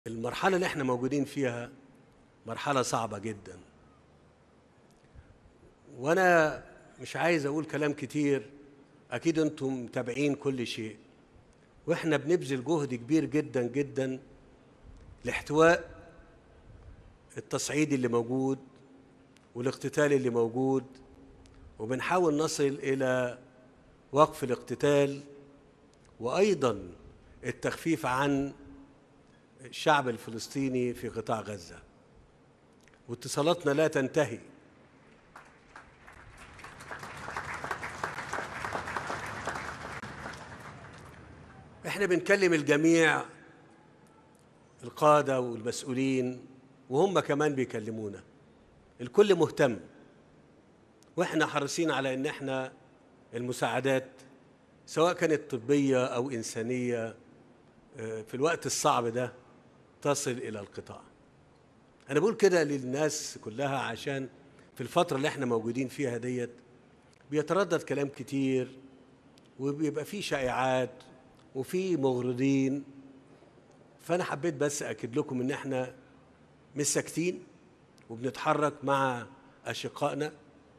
المرحلة اللي احنا موجودين فيها مرحلة صعبة جدا وانا مش عايز اقول كلام كتير اكيد انتم متابعين كل شيء واحنا بنبذل جهد كبير جدا جدا لاحتواء التصعيد اللي موجود والاقتتال اللي موجود وبنحاول نصل الى وقف الاقتتال وايضا التخفيف عن الشعب الفلسطيني في قطاع غزه واتصالاتنا لا تنتهي احنا بنكلم الجميع القاده والمسؤولين وهم كمان بيكلمونا الكل مهتم واحنا حريصين على ان احنا المساعدات سواء كانت طبيه او انسانيه في الوقت الصعب ده تصل الى القطاع انا بقول كده للناس كلها عشان في الفتره اللي احنا موجودين فيها ديت بيتردد كلام كتير وبيبقى فيه شائعات وفي مغرضين فانا حبيت بس اكد لكم ان احنا مش ساكتين وبنتحرك مع اشقائنا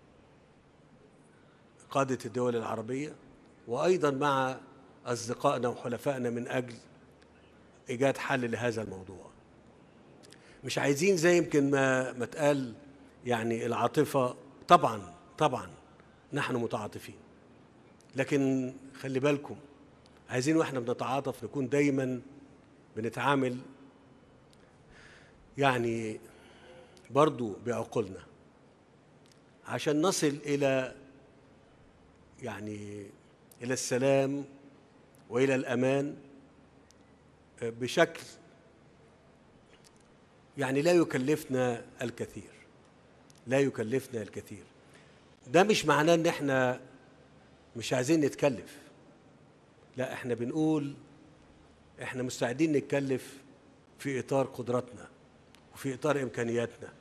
قاده الدول العربيه وايضا مع اصدقائنا وحلفائنا من اجل ايجاد حل لهذا الموضوع مش عايزين زي يمكن ما ما اتقال يعني العاطفه طبعا طبعا نحن متعاطفين لكن خلي بالكم عايزين واحنا بنتعاطف نكون دايما بنتعامل يعني برضو بعقولنا عشان نصل الى يعني الى السلام والى الامان بشكل يعني لا يكلفنا الكثير لا يكلفنا الكثير ده مش معناه ان احنا مش عايزين نتكلف لا احنا بنقول احنا مستعدين نتكلف في اطار قدراتنا وفي اطار امكانياتنا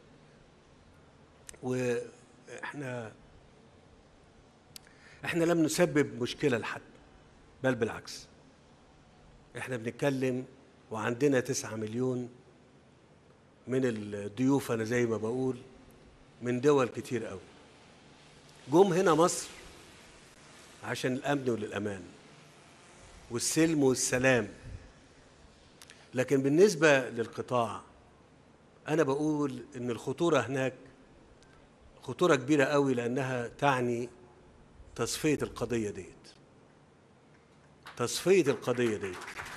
واحنا احنا لم نسبب مشكله لحد بل بالعكس احنا بنتكلم وعندنا تسعة مليون من الضيوف انا زي ما بقول من دول كتير قوي جم هنا مصر عشان الامن والامان والسلم والسلام لكن بالنسبه للقطاع انا بقول ان الخطوره هناك خطوره كبيره قوي لانها تعني تصفيه القضيه ديت تصفيه القضيه ديت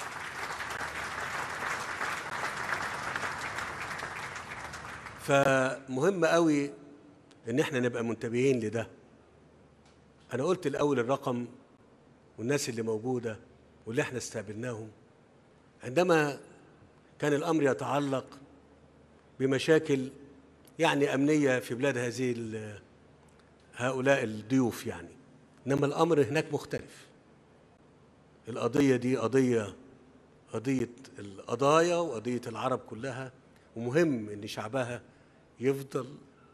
فمهم قوي ان احنا نبقى منتبهين لده انا قلت الاول الرقم والناس اللي موجوده واللي احنا استقبلناهم عندما كان الامر يتعلق بمشاكل يعني امنيه في بلاد هذه هؤلاء الضيوف يعني انما الامر هناك مختلف القضيه دي قضيه قضيه القضايا وقضيه العرب كلها ومهم ان شعبها يفضل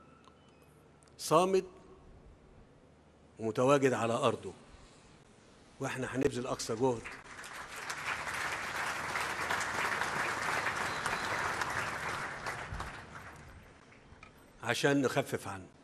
صامد ومتواجد على ارضه واحنا هنبذل اقصى جهد عشان نخفف عنه